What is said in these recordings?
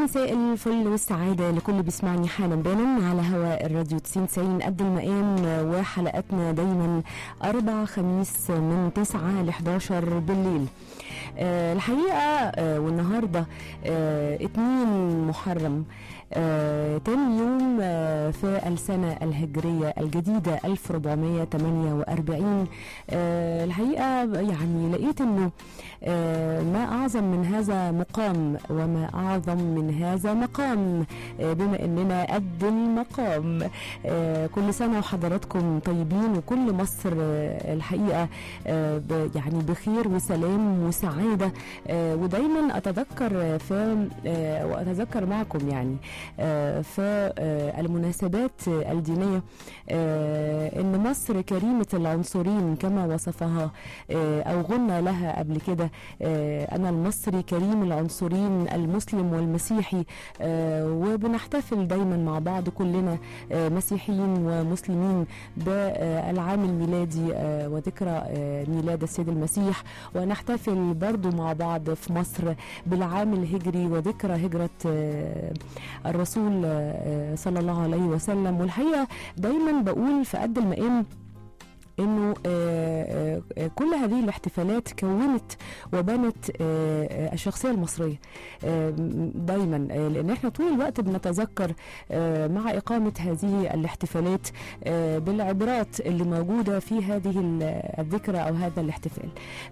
مساء الفل والسعادة لكل بيسمعني حالا بالا على هواء الراديو 90 90 قد المقام وحلقاتنا دايما أربع خميس من 9 ل 11 بالليل آه الحقيقة آه والنهاردة آه 2 محرم آه تاني يوم آه في السنة الهجرية الجديدة 1448 آه الحقيقة يعني لقيت انه آه ما أعظم من هذا مقام وما أعظم من هذا مقام آه بما أننا قد المقام آه كل سنة وحضراتكم طيبين وكل مصر آه الحقيقة آه يعني بخير وسلام وسعادة آه ودايما أتذكر في آه وأتذكر معكم يعني آه في آه المناسبات الدينية آه أن مصر كريمة العنصرين كما وصفها آه أو غنى لها قبل كده آه أنا المصري كريم العنصرين المسلم والمسيحي آه وبنحتفل دايما مع بعض كلنا آه مسيحيين ومسلمين بالعام الميلادي آه وذكرى آه ميلاد السيد المسيح ونحتفل برضو مع بعض في مصر بالعام الهجري وذكرى هجرة آه الرسول آه صلى الله عليه وسلم والحقيقة دايما بقول في قد المقام انه آه آه كل هذه الاحتفالات كونت وبنت آه الشخصيه المصريه دايما لان احنا طول الوقت بنتذكر مع اقامه هذه الاحتفالات بالعبرات اللي موجوده في هذه الذكرى او هذا الاحتفال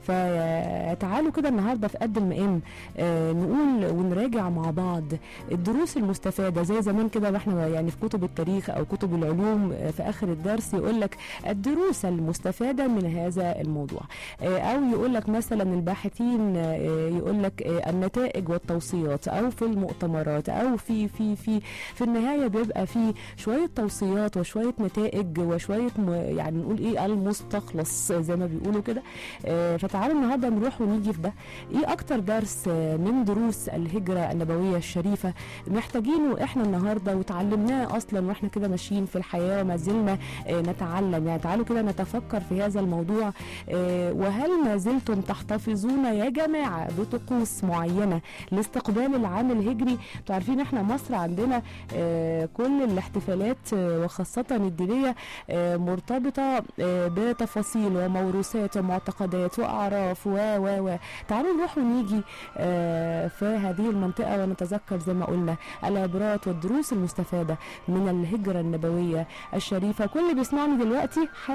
فتعالوا كده النهارده في قد المقام نقول ونراجع مع بعض الدروس المستفاده زي زمان كده ما احنا يعني في كتب التاريخ او كتب العلوم في اخر الدرس يقول لك الدروس المستفادة من هذا الموضوع أو يقول لك مثلا الباحثين يقول لك النتائج والتوصيات أو في المؤتمرات أو في في في في النهاية بيبقى في شوية توصيات وشوية نتائج وشوية يعني نقول إيه المستخلص زي ما بيقولوا كده فتعالوا النهارده نروح ونيجي في ده إيه أكتر درس من دروس الهجرة النبوية الشريفة محتاجينه إحنا النهارده وتعلمناه أصلا وإحنا كده ماشيين في الحياة وما زلنا نتعلم يعني تعالوا كده نتفكر في هذا الموضوع آه وهل ما زلتم تحتفظون يا جماعة بطقوس معينة لاستقبال العام الهجري انتوا عارفين احنا مصر عندنا آه كل الاحتفالات آه وخاصة الدينية مرتبطة بتفاصيل وموروثات ومعتقدات وأعراف و و و تعالوا نروح ونيجي في هذه المنطقة ونتذكر زي ما قلنا العبرات والدروس المستفادة من الهجرة النبوية الشريفة كل اللي بيسمعني دلوقتي